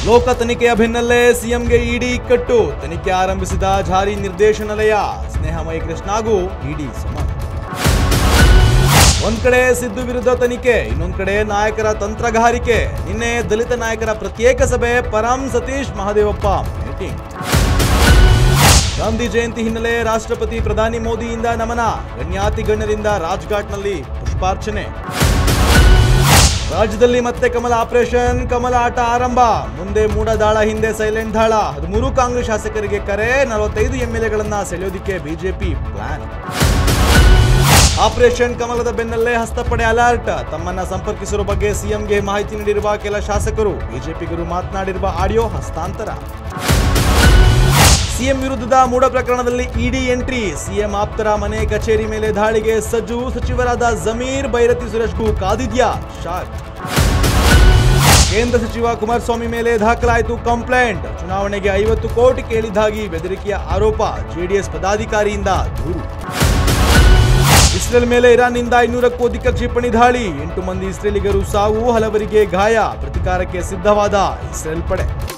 ಲೋಕ ತನಿಖೆಯ ಬೆನ್ನಲ್ಲೇ ಸಿಎಂಗೆ ಇಡಿ ಕಟ್ಟು ತನಿಖೆ ಆರಂಭಿಸಿದ ಜಾರಿ ನಿರ್ದೇಶನಾಲಯ ಸ್ನೇಹಮಯಿ ಕೃಷ್ಣಾಗೂ ಇಡಿ ಸಮನ್ ಒಂದ್ ಕಡೆ ಸಿದ್ದು ವಿರುದ್ಧ ತನಿಖೆ ಇನ್ನೊಂದ್ ಕಡೆ ನಾಯಕರ ತಂತ್ರಗಾರಿಕೆ ನಿನ್ನೆ ದಲಿತ ನಾಯಕರ ಪ್ರತ್ಯೇಕ ಸಭೆ ಪರಂ ಸತೀಶ್ ಮಹದೇವಪ್ಪ ಮೀಟಿಂಗ್ ಗಾಂಧಿ ಜಯಂತಿ ಹಿನ್ನೆಲೆ ರಾಷ್ಟ್ರಪತಿ ಪ್ರಧಾನಿ ಮೋದಿಯಿಂದ ನಮನ ಗಣ್ಯಾತಿ ಗಣ್ಯರಿಂದ ರಾಜ್ಘಾಟ್ನಲ್ಲಿ ಪುಷ್ಪಾರ್ಚನೆ ರಾಜ್ಯದಲ್ಲಿ ಮತ್ತೆ ಕಮಲ ಆಪರೇಷನ್ ಕಮಲ ಆಟ ಆರಂಭ ಮುಂದೆ ಮೂಡ ದಾಳ ಹಿಂದೆ ಸೈಲೆಂಟ್ ದಾಳ ಹದಿಮೂರು ಕಾಂಗ್ರೆಸ್ ಶಾಸಕರಿಗೆ ಕರೆ ನಲವತ್ತೈದು ಎಂಎಲ್ಎಗಳನ್ನ ಸೆಳೆಯೋದಿಕ್ಕೆ ಬಿಜೆಪಿ ಪ್ಲಾನ್ ಆಪರೇಷನ್ ಕಮಲದ ಬೆನ್ನಲ್ಲೇ ಹಸ್ತಪಡೆ ಅಲರ್ಟ್ ತಮ್ಮನ್ನ ಸಂಪರ್ಕಿಸಿರುವ ಬಗ್ಗೆ ಸಿಎಂಗೆ ಮಾಹಿತಿ ನೀಡಿರುವ ಕೆಲ ಶಾಸಕರು ಬಿಜೆಪಿಗರು ಮಾತನಾಡಿರುವ ಆಡಿಯೋ ಹಸ್ತಾಂತರ ಸಿಎಂ ವಿರುದ್ಧದ ಮೂಡ ಪ್ರಕರಣದಲ್ಲಿ ಇಡಿ ಎಂಟ್ರಿ ಸಿಎಂ ಆಪ್ತರ ಮನೆ ಕಚೇರಿ ಮೇಲೆ ದಾಳಿಗೆ ಸಜ್ಜು ಸಚಿವರಾದ ಜಮೀರ್ ಬೈರತಿ ಸುರೇಶ್ಗೂ ಕಾದಿದ್ಯಾ ಶಾಕ್ ಕೇಂದ್ರ ಸಚಿವ ಕುಮಾರಸ್ವಾಮಿ ಮೇಲೆ ದಾಖಲಾಯಿತು ಕಂಪ್ಲೇಂಟ್ ಚುನಾವಣೆಗೆ ಐವತ್ತು ಕೋಟಿ ಕೇಳಿದ್ದಾಗಿ ಬೆದರಿಕೆಯ ಆರೋಪ ಜೆಡಿಎಸ್ ಪದಾಧಿಕಾರಿಯಿಂದ ದೂರು ಇಸ್ರೇಲ್ ಮೇಲೆ ಇರಾನ್ನಿಂದ ಇನ್ನೂರಕ್ಕೂ ಅಧಿಕ ಕ್ಷಿಪಣಿ ದಾಳಿ ಎಂಟು ಮಂದಿ ಇಸ್ರೇಲಿಗರು ಸಾವು ಹಲವರಿಗೆ ಗಾಯ ಪ್ರತಿಕಾರಕ್ಕೆ ಸಿದ್ಧವಾದ ಇಸ್ರೇಲ್ ಪಡೆ